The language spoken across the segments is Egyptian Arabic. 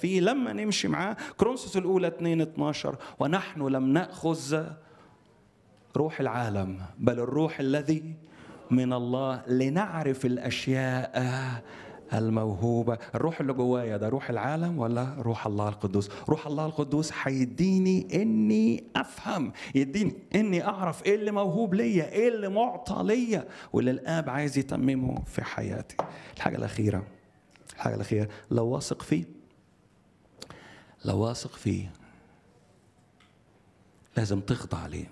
فيه لما نمشي معاه كرونسوس الأولى 2 12 ونحن لم نأخذ روح العالم بل الروح الذي من الله لنعرف الأشياء الموهوبة الروح اللي جوايا ده روح العالم ولا روح الله القدوس روح الله القدوس هيديني اني افهم يديني اني اعرف ايه اللي موهوب ليا ايه اللي معطى ليا واللي الاب عايز يتممه في حياتي الحاجة الأخيرة الحاجة الأخيرة لو واثق فيه لو واثق فيه لازم تخضع ليه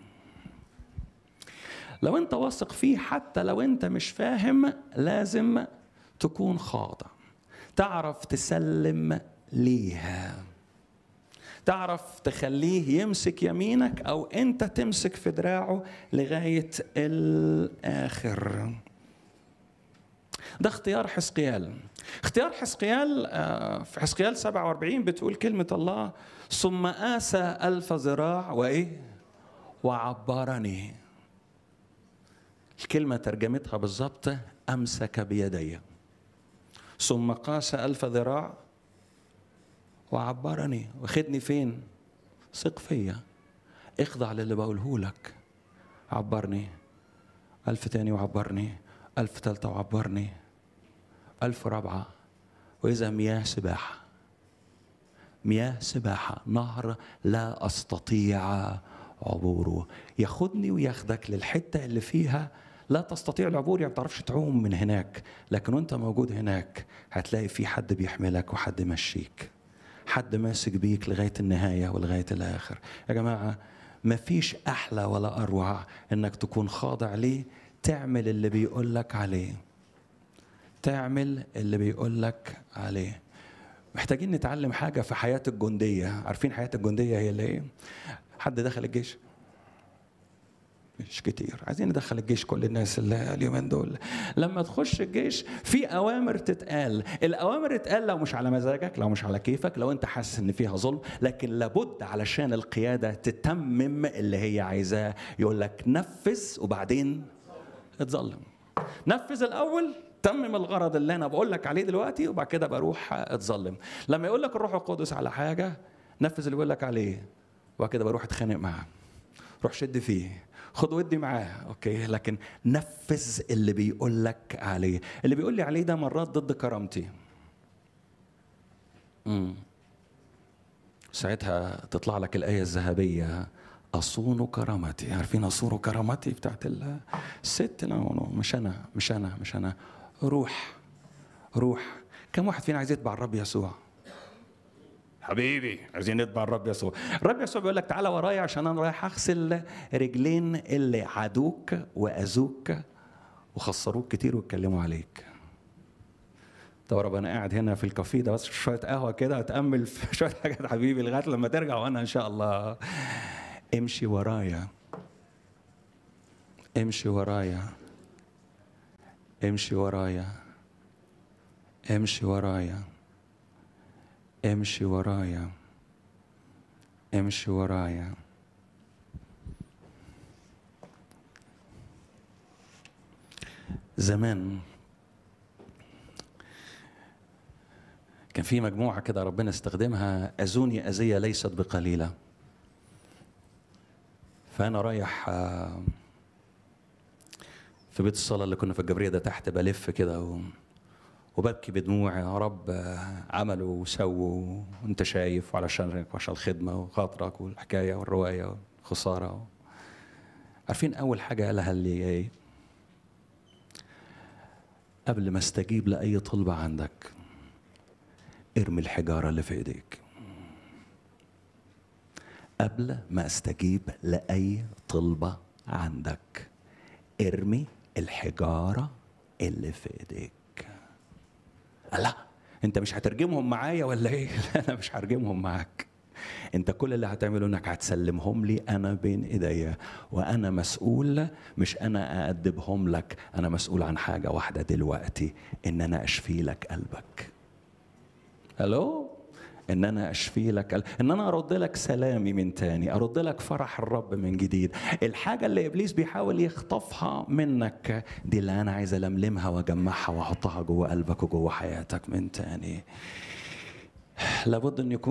لو انت واثق فيه حتى لو انت مش فاهم لازم تكون خاضع تعرف تسلم ليها تعرف تخليه يمسك يمينك او انت تمسك في دراعه لغايه الاخر ده اختيار حسقيال اختيار حسقيال في حسقيال 47 بتقول كلمة الله ثم آسى ألف ذراع وإيه وعبرني الكلمة ترجمتها بالظبط أمسك بيدي ثم قاس ألف ذراع وعبرني واخدني فين ثق فيا اخضع للي بقوله لك عبرني ألف تاني وعبرني ألف تالتة وعبرني ألف رابعة وإذا مياه سباحة مياه سباحة نهر لا أستطيع عبوره ياخدني وياخدك للحتة اللي فيها لا تستطيع العبور يعني ما تعرفش تعوم من هناك لكن وانت موجود هناك هتلاقي في حد بيحملك وحد يمشيك حد ماسك بيك لغاية النهاية ولغاية الآخر يا جماعة مفيش أحلى ولا أروع إنك تكون خاضع ليه تعمل اللي بيقول لك عليه تعمل اللي بيقول لك عليه محتاجين نتعلم حاجة في حياة الجندية عارفين حياة الجندية هي اللي ايه حد دخل الجيش مش كتير عايزين ندخل الجيش كل الناس اللي اليومين دول لما تخش الجيش في اوامر تتقال الاوامر تتقال لو مش على مزاجك لو مش على كيفك لو انت حاسس ان فيها ظلم لكن لابد علشان القياده تتمم اللي هي عايزاه يقول لك نفذ وبعدين اتظلم نفذ الاول تمم الغرض اللي انا بقول لك عليه دلوقتي وبعد كده بروح اتظلم لما يقول لك الروح القدس على حاجه نفذ اللي بيقول لك عليه وبعد كده بروح اتخانق معاه روح شد فيه خد ودي معاه اوكي لكن نفذ اللي بيقول لك عليه اللي بيقول لي عليه ده مرات ضد كرامتي امم ساعتها تطلع لك الايه الذهبيه اصون كرامتي عارفين اصون كرامتي بتاعت الست لا مش انا مش انا مش انا روح روح كم واحد فينا عايز يتبع الرب يسوع حبيبي عايزين نتبع الرب يسوع الرب يسوع بيقول لك تعالى ورايا عشان انا رايح اغسل رجلين اللي عادوك واذوك وخسروك كتير واتكلموا عليك طب رب انا قاعد هنا في الكافيه ده بس شويه قهوه كده اتامل في شويه حاجات حبيبي لغايه لما ترجع وانا ان شاء الله امشي ورايا امشي ورايا امشي ورايا امشي ورايا امشي ورايا امشي ورايا زمان كان في مجموعة كده ربنا استخدمها أذوني أذية ليست بقليلة فأنا رايح في بيت الصلاة اللي كنا في الجبرية ده تحت بلف كده و... وببكي بدموع يا رب عملوا وسووا وانت شايف وعلشان وعشان الخدمة وخاطرك والحكاية والرواية والخسارة عارفين أول حاجة قالها لي إيه؟ قبل ما استجيب لأي طلبة عندك ارمي الحجارة اللي في إيديك قبل ما استجيب لأي طلبة عندك ارمي الحجارة اللي في إيديك لا انت مش هترجمهم معايا ولا ايه لا انا مش هرجمهم معاك انت كل اللي هتعمله انك هتسلمهم لي انا بين ايديا وانا مسؤول مش انا اادبهم لك انا مسؤول عن حاجه واحده دلوقتي ان انا اشفي لك قلبك الو ان انا اشفي لك ان انا ارد لك سلامي من تاني ارد لك فرح الرب من جديد الحاجه اللي ابليس بيحاول يخطفها منك دي اللي انا عايز الملمها واجمعها واحطها جوه قلبك وجوه حياتك من تاني لابد أن يكون